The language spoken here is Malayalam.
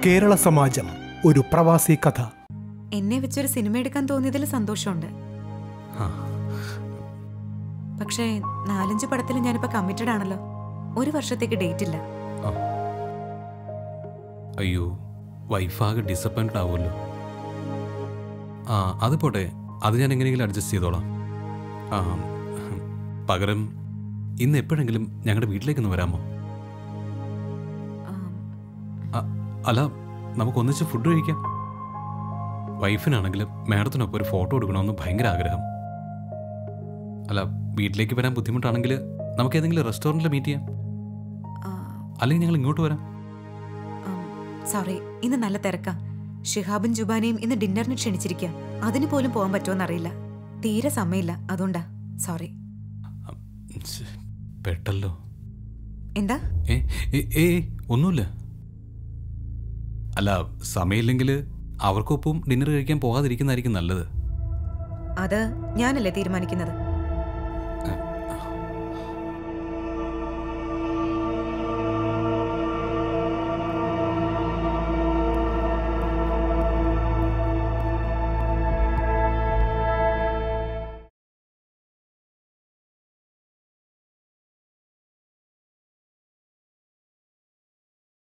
കേരള സമാജം ഒരു പ്രവാസി കഥ എന്നെ വെച്ചൊരു സിനിമ എടുക്കാൻ തോന്നിയതിൽ സന്തോഷമുണ്ട് ആ, പക്ഷേ നാലഞ്ച് പടത്തിൽ ഞാനിപ്പോ കമ്മിറ്റഡ് ആണല്ലോ ഒരു വർഷത്തേക്ക് ഡേറ്റ് ഇല്ല ആ. അയ്യോ വൈഫാകെ ഡിസപ്പോയിൻറ്റഡ് ആവുമല്ലോ ആ അത് പോട്ടെ അത് ഞാൻ എങ്ങനെയെങ്കിലും അഡ്ജസ്റ്റ് ചെയ്തോളാം ആ പകരം ഇന്ന് എപ്പോഴെങ്കിലും ഞങ്ങളുടെ വീട്ടിലേക്കൊന്ന് വരാമോ ആം, ആ, അല്ല നമുക്ക് ഒന്നിച്ച് ഫുഡ് കഴിക്കാം വൈഫിനാണെങ്കിലും മാഡത്തിനൊപ്പം ഒരു ഫോട്ടോ എടുക്കണമെന്ന് ഭയങ്കര ആഗ്രഹം അല്ല വീട്ടിലേക്ക് വരാൻ ബുദ്ധിമുട്ടാണെങ്കിൽ നമുക്ക് ഏതെങ്കിലും റെസ്റ്റോറൻറ്റിൽ മീറ്റ് ചെയ്യാം ആ, അല്ലെങ്കിൽ ഞങ്ങൾ ഇങ്ങോട്ട് വരാം ആം, സോറി ഇന്ന് നല്ല തിരക്കാ ഷിഹാബും ജുബാനയും ഇന്ന് ഡിന്നറിന് ക്ഷണിച്ചിരിക്കുക അതിന് പോലും പോകാൻ പറ്റുമോന്നറിയില്ല തീരെ സമയമില്ല അതുകൊണ്ടാ സോറി ഛെ, പെട്ടല്ലോ എന്താ ഏ ഏ, ഏ ഒന്നുമില്ല അല്ല സമയമില്ലെങ്കിൽ അവർക്കൊപ്പം ഡിന്നർ കഴിക്കാൻ പോകാതിരിക്കുന്നതായിരിക്കും നല്ലത് അത് ഞാനല്ലേ തീരുമാനിക്കുന്നത്